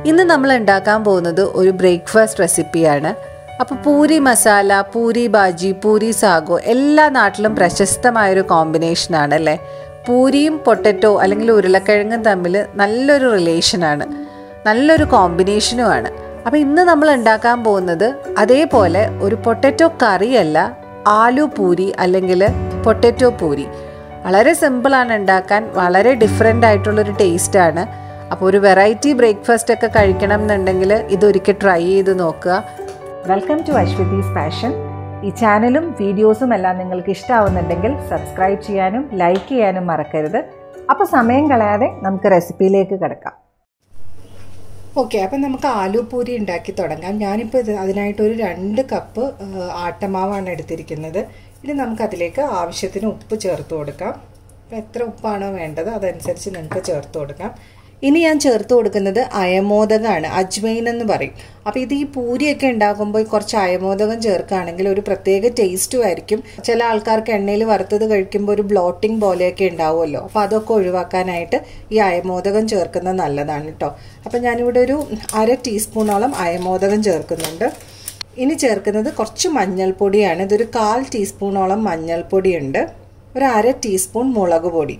ഇന്ന് നമ്മൾ ഉണ്ടാക്കാൻ പോകുന്നത് ഒരു ബ്രേക്ക്ഫാസ്റ്റ് റെസിപ്പിയാണ് അപ്പോൾ പൂരി മസാല പൂരി ബാജി പൂരി സാഗോ എല്ലാ നാട്ടിലും പ്രശസ്തമായൊരു കോമ്പിനേഷനാണ് അല്ലേ പൂരിയും പൊട്ടറ്റോ അല്ലെങ്കിൽ ഉരുളക്കിഴങ്ങും തമ്മിൽ നല്ലൊരു റിലേഷനാണ് നല്ലൊരു കോമ്പിനേഷനുമാണ് അപ്പോൾ ഇന്ന് നമ്മൾ ഉണ്ടാക്കാൻ പോകുന്നത് അതേപോലെ ഒരു പൊട്ടറ്റോ കറിയല്ല ആലു പൂരി അല്ലെങ്കിൽ പൊട്ടറ്റോ പൂരി വളരെ സിമ്പിളാണ് ഉണ്ടാക്കാൻ വളരെ ഡിഫറെൻ്റ് ആയിട്ടുള്ളൊരു ടേസ്റ്റാണ് അപ്പോൾ ഒരു വെറൈറ്റി ബ്രേക്ക്ഫാസ്റ്റ് ഒക്കെ കഴിക്കണം എന്നുണ്ടെങ്കിൽ ഇതൊരിക്കൽ ട്രൈ ചെയ്ത് നോക്കുക വെൽക്കം ടു അശ്വതീസ് പാഷൻ ഈ ചാനലും വീഡിയോസും എല്ലാം നിങ്ങൾക്ക് ഇഷ്ടമാവുന്നുണ്ടെങ്കിൽ സബ്സ്ക്രൈബ് ചെയ്യാനും ലൈക്ക് ചെയ്യാനും മറക്കരുത് അപ്പോൾ സമയം കളയാതെ നമുക്ക് റെസിപ്പിയിലേക്ക് കിടക്കാം ഓക്കെ അപ്പം നമുക്ക് ആലു പൂരി ഉണ്ടാക്കി തുടങ്ങാം ഞാനിപ്പോൾ ഇത് അതിനായിട്ടൊരു രണ്ട് കപ്പ് ആട്ടമാവാണ് എടുത്തിരിക്കുന്നത് ഇനി നമുക്കതിലേക്ക് ആവശ്യത്തിന് ഉപ്പ് ചേർത്ത് കൊടുക്കാം അപ്പോൾ എത്ര ഉപ്പാണോ വേണ്ടത് അതനുസരിച്ച് നിങ്ങൾക്ക് ചേർത്ത് കൊടുക്കാം ഇനി ഞാൻ ചേർത്ത് കൊടുക്കുന്നത് അയമോദകമാണ് അജ്മൈൻ എന്ന് പറയും അപ്പോൾ ഇത് ഈ പൂരിയൊക്കെ ഉണ്ടാക്കുമ്പോൾ കുറച്ച് അയമോദകം ചേർക്കുകയാണെങ്കിൽ ഒരു പ്രത്യേക ടേസ്റ്റും ആയിരിക്കും ചില ആൾക്കാർക്ക് എണ്ണയിൽ വറുത്തത് കഴിക്കുമ്പോൾ ഒരു ബ്ലോട്ടിംഗ് പോലെയൊക്കെ ഉണ്ടാവുമല്ലോ അപ്പോൾ അതൊക്കെ ഒഴിവാക്കാനായിട്ട് ഈ അയമോദകം ചേർക്കുന്നത് നല്ലതാണ് കേട്ടോ അപ്പോൾ ഞാനിവിടെ ഒരു അര ടീസ്പൂണോളം അയമോദകം ചേർക്കുന്നുണ്ട് ഇനി ചേർക്കുന്നത് കുറച്ച് മഞ്ഞൾപ്പൊടിയാണ് ഇതൊരു കാൽ ടീസ്പൂണോളം മഞ്ഞൾപ്പൊടിയുണ്ട് ഒരു അര ടീസ്പൂൺ മുളക് പൊടി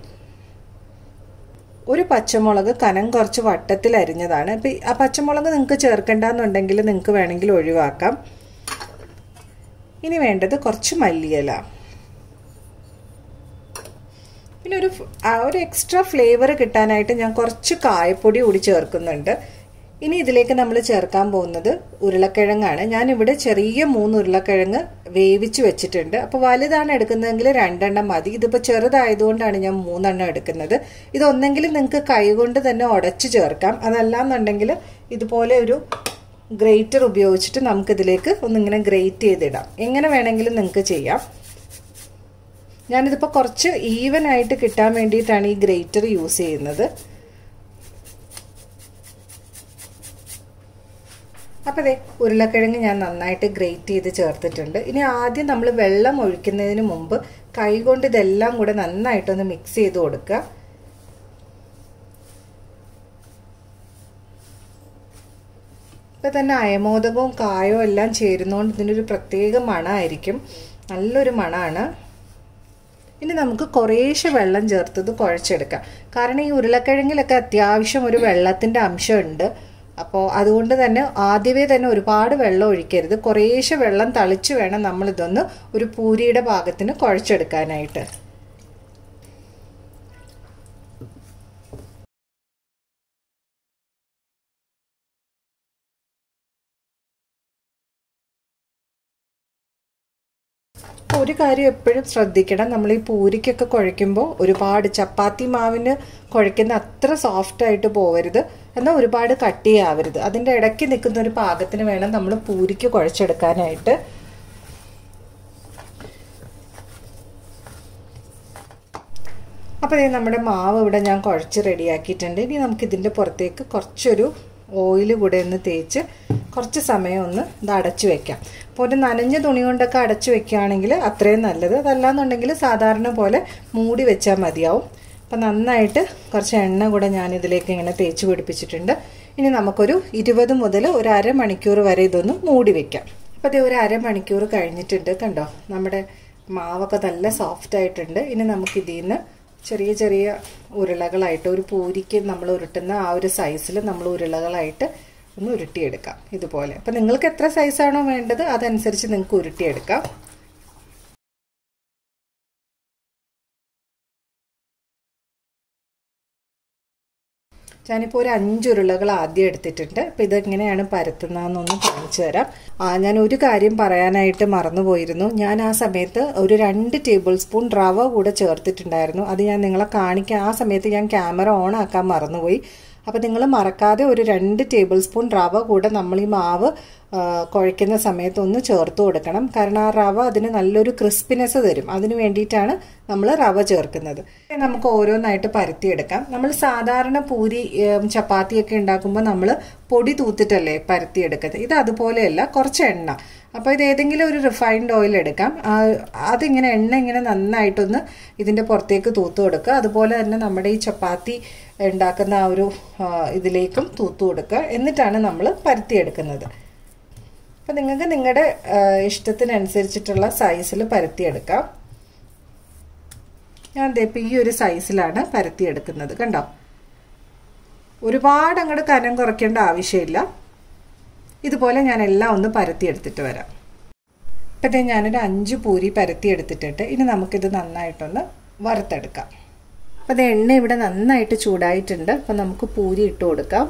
ഒരു പച്ചമുളക് കനം കുറച്ച് വട്ടത്തിൽ അരിഞ്ഞതാണ് അപ്പം ആ പച്ചമുളക് നിങ്ങൾക്ക് ചേർക്കണ്ടെന്നുണ്ടെങ്കിൽ നിങ്ങൾക്ക് വേണമെങ്കിൽ ഒഴിവാക്കാം ഇനി വേണ്ടത് കുറച്ച് മല്ലിയില പിന്നെ ഒരു ഒരു എക്സ്ട്രാ ഫ്ലേവർ കിട്ടാനായിട്ട് ഞാൻ കുറച്ച് കായപ്പൊടി കൂടി ചേർക്കുന്നുണ്ട് ഇനി ഇതിലേക്ക് നമ്മൾ ചേർക്കാൻ പോകുന്നത് ഉരുളക്കിഴങ്ങാണ് ഞാനിവിടെ ചെറിയ മൂന്ന് ഉരുളക്കിഴങ്ങ് വേവിച്ച് വെച്ചിട്ടുണ്ട് അപ്പോൾ വലുതാണ് എടുക്കുന്നതെങ്കിൽ രണ്ടെണ്ണം മതി ഇതിപ്പോൾ ചെറുതായതുകൊണ്ടാണ് ഞാൻ മൂന്നെണ്ണം എടുക്കുന്നത് ഇതൊന്നെങ്കിലും നിങ്ങൾക്ക് കൈകൊണ്ട് തന്നെ ഉടച്ചു ചേർക്കാം അതല്ലാന്നുണ്ടെങ്കിൽ ഇതുപോലെ ഒരു ഗ്രേറ്റർ ഉപയോഗിച്ചിട്ട് നമുക്കിതിലേക്ക് ഒന്നിങ്ങനെ ഗ്രേറ്റ് ചെയ്തിടാം എങ്ങനെ വേണമെങ്കിലും നിങ്ങൾക്ക് ചെയ്യാം ഞാനിതിപ്പോൾ കുറച്ച് ഈവൻ ആയിട്ട് കിട്ടാൻ വേണ്ടിയിട്ടാണ് ഈ ഗ്രേറ്റർ യൂസ് ചെയ്യുന്നത് അപ്പോൾ അതെ ഉരുളക്കിഴങ്ങ് ഞാൻ നന്നായിട്ട് ഗ്രേറ്റ് ചെയ്ത് ചേർത്തിട്ടുണ്ട് ഇനി ആദ്യം നമ്മൾ വെള്ളം ഒഴിക്കുന്നതിന് മുമ്പ് കൈകൊണ്ട് ഇതെല്ലാം കൂടെ നന്നായിട്ടൊന്ന് മിക്സ് ചെയ്ത് കൊടുക്കുക ഇപ്പം തന്നെ അയമോദകവും കായവും എല്ലാം ചേരുന്നതുകൊണ്ട് ഇതിനൊരു പ്രത്യേക മണമായിരിക്കും നല്ലൊരു മണമാണ് ഇനി നമുക്ക് കുറേശ്ശെ വെള്ളം ചേർത്തത് കുഴച്ചെടുക്കാം കാരണം ഈ ഉരുളക്കിഴങ്ങിലൊക്കെ അത്യാവശ്യം ഒരു വെള്ളത്തിൻ്റെ അംശമുണ്ട് അപ്പോൾ അതുകൊണ്ട് തന്നെ ആദ്യമേ തന്നെ ഒരുപാട് വെള്ളം ഒഴിക്കരുത് കുറേശ്ശെ വെള്ളം തളിച്ച് വേണം നമ്മളിതൊന്ന് ഒരു പൂരിയുടെ ഭാഗത്തിന് കുഴച്ചെടുക്കാനായിട്ട് ഒരു കാര്യം എപ്പോഴും ശ്രദ്ധിക്കണം നമ്മൾ ഈ പൂരിക്കൊക്കെ കുഴയ്ക്കുമ്പോൾ ഒരുപാട് ചപ്പാത്തി മാവിന് കുഴയ്ക്കുന്ന അത്ര സോഫ്റ്റ് ആയിട്ട് പോവരുത് എന്നാൽ ഒരുപാട് കട്ടിയാവരുത് അതിൻ്റെ ഇടയ്ക്ക് നിൽക്കുന്ന ഒരു പാകത്തിന് വേണം നമ്മൾ പൂരിക്ക് കുഴച്ചെടുക്കാനായിട്ട് അപ്പോൾ നമ്മുടെ മാവ് ഇവിടെ ഞാൻ കുഴച്ച് റെഡിയാക്കിയിട്ടുണ്ട് ഇനി നമുക്ക് ഇതിൻ്റെ പുറത്തേക്ക് കുറച്ചൊരു ഓയിൽ കൂടെ ഒന്ന് തേച്ച് കുറച്ച് സമയം ഒന്ന് ഇത് അടച്ചു വെക്കാം അപ്പോൾ ഒരു നനഞ്ഞ തുണി കൊണ്ടൊക്കെ അടച്ചു വെക്കുകയാണെങ്കിൽ അത്രയും നല്ലത് അതല്ലാന്നുണ്ടെങ്കിൽ സാധാരണ പോലെ മൂടി വെച്ചാൽ മതിയാവും അപ്പം നന്നായിട്ട് കുറച്ച് എണ്ണ കൂടെ ഞാൻ ഇതിലേക്ക് ഇങ്ങനെ തേച്ച് പിടിപ്പിച്ചിട്ടുണ്ട് ഇനി നമുക്കൊരു ഇരുപത് മുതൽ ഒരു അരമണിക്കൂർ വരെ ഇതൊന്ന് മൂടി വെക്കാം അപ്പോൾ ഇത് ഒരു അരമണിക്കൂർ കഴിഞ്ഞിട്ടുണ്ട് കണ്ടോ നമ്മുടെ മാവൊക്കെ നല്ല സോഫ്റ്റ് ആയിട്ടുണ്ട് ഇനി നമുക്ക് ഇതിൽ നിന്ന് ചെറിയ ചെറിയ ഉരുളകളായിട്ട് ഒരു പൂരിക്ക് നമ്മൾ ഉരുട്ടുന്ന ആ ഒരു സൈസിൽ നമ്മൾ ഉരുളകളായിട്ട് ഒന്ന് ഉരുട്ടിയെടുക്കാം ഇതുപോലെ അപ്പം നിങ്ങൾക്ക് എത്ര സൈസാണോ വേണ്ടത് അതനുസരിച്ച് നിങ്ങൾക്ക് ഉരുട്ടിയെടുക്കാം ഞാനിപ്പോൾ ഒരു അഞ്ച് ഉരുളകൾ ആദ്യം എടുത്തിട്ടുണ്ട് അപ്പോൾ ഇതെങ്ങനെയാണ് പരത്തുന്നതെന്നൊന്ന് കാണിച്ചു തരാം ആ ഞാൻ ഒരു കാര്യം പറയാനായിട്ട് മറന്നുപോയിരുന്നു ഞാൻ ആ സമയത്ത് ഒരു രണ്ട് ടേബിൾ സ്പൂൺ റവ കൂടെ ചേർത്തിട്ടുണ്ടായിരുന്നു അത് ഞാൻ നിങ്ങളെ കാണിക്കാൻ ആ സമയത്ത് ഞാൻ ക്യാമറ ഓൺ ആക്കാൻ മറന്നുപോയി അപ്പോൾ നിങ്ങൾ മറക്കാതെ ഒരു രണ്ട് ടേബിൾ സ്പൂൺ റവ കൂടെ നമ്മൾ ഈ മാവ് കുഴയ്ക്കുന്ന സമയത്ത് ഒന്ന് ചേർത്ത് കൊടുക്കണം കാരണം ആ റവ അതിന് നല്ലൊരു ക്രിസ്പിനെസ് തരും അതിന് വേണ്ടിയിട്ടാണ് നമ്മൾ റവ ചേർക്കുന്നത് നമുക്ക് ഓരോന്നായിട്ട് പരത്തിയെടുക്കാം നമ്മൾ സാധാരണ പൂരി ചപ്പാത്തിയൊക്കെ ഉണ്ടാക്കുമ്പോൾ നമ്മൾ പൊടി തൂത്തിട്ടല്ലേ പരത്തിയെടുക്കുന്നത് ഇത് അതുപോലെയല്ല കുറച്ച് എണ്ണ അപ്പോൾ ഇത് ഏതെങ്കിലും ഒരു റിഫൈൻഡ് ഓയിൽ എടുക്കാം അതിങ്ങനെ എണ്ണ ഇങ്ങനെ നന്നായിട്ടൊന്ന് ഇതിൻ്റെ പുറത്തേക്ക് തൂത്ത് കൊടുക്കുക അതുപോലെ തന്നെ നമ്മുടെ ഈ ചപ്പാത്തി ഉണ്ടാക്കുന്ന ആ ഒരു ആ, ഇതിലേക്കും തൂത്തു കൊടുക്കുക എന്നിട്ടാണ് നമ്മൾ പരത്തിയെടുക്കുന്നത് അപ്പം നിങ്ങൾക്ക് നിങ്ങളുടെ ഇഷ്ടത്തിനനുസരിച്ചിട്ടുള്ള സൈസിൽ പരത്തിയെടുക്കാം ഞാൻ ദേ ഇപ്പം ഈ ഒരു സൈസിലാണ് പരത്തിയെടുക്കുന്നത് കണ്ടോ ഒരുപാട് അങ്ങോട്ട് കനം കുറയ്ക്കേണ്ട ആവശ്യമില്ല ഇതുപോലെ ഞാൻ എല്ലാം ഒന്ന് പരത്തിയെടുത്തിട്ട് വരാം ഇപ്പോഴത്തെ ഞാനൊരു അഞ്ച് പൂരി പരത്തിയെടുത്തിട്ടിട്ട് ഇനി നമുക്കിത് നന്നായിട്ടൊന്ന് വറുത്തെടുക്കാം അപ്പോൾ അത് എണ്ണ ഇവിടെ നന്നായിട്ട് ചൂടായിട്ടുണ്ട് അപ്പം നമുക്ക് പൂരി ഇട്ട് കൊടുക്കാം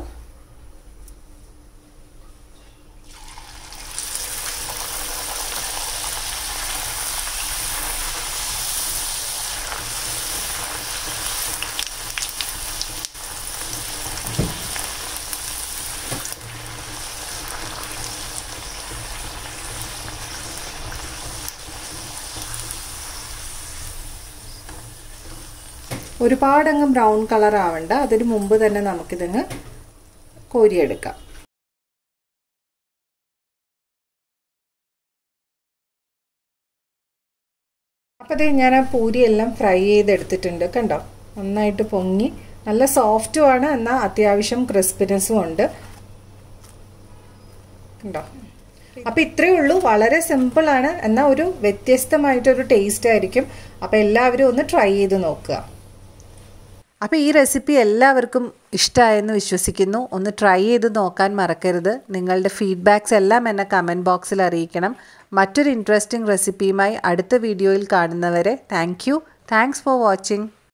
ഒരുപാടങ്ങ് ബ്രൗൺ കളർ ആവണ്ട അതിന് മുമ്പ് തന്നെ നമുക്കിതങ്ങ് കോരിയെടുക്കാം അപ്പോൾ അതേ ഞാൻ ആ പൂരിയെല്ലാം ഫ്രൈ ചെയ്തെടുത്തിട്ടുണ്ട് കണ്ടോ നന്നായിട്ട് പൊങ്ങി നല്ല സോഫ്റ്റും ആണ് എന്നാൽ അത്യാവശ്യം ക്രിസ്പിനെസ്സും ഉണ്ട് കണ്ടോ അപ്പൊ ഇത്രയേ ഉള്ളൂ വളരെ സിമ്പിൾ ആണ് എന്നാൽ ഒരു വ്യത്യസ്തമായിട്ടൊരു ടേസ്റ്റ് ആയിരിക്കും അപ്പൊ എല്ലാവരും ഒന്ന് ട്രൈ ചെയ്ത് നോക്കുക അപ്പോൾ ഈ റെസിപ്പി എല്ലാവർക്കും ഇഷ്ടമായെന്ന് വിശ്വസിക്കുന്നു ഒന്ന് ട്രൈ ചെയ്ത് നോക്കാൻ മറക്കരുത് നിങ്ങളുടെ ഫീഡ്ബാക്സ് എല്ലാം എന്നെ കമൻറ്റ് ബോക്സിൽ അറിയിക്കണം മറ്റൊരു ഇൻട്രസ്റ്റിംഗ് റെസിപ്പിയുമായി അടുത്ത വീഡിയോയിൽ കാണുന്നവരെ thank you thanks for watching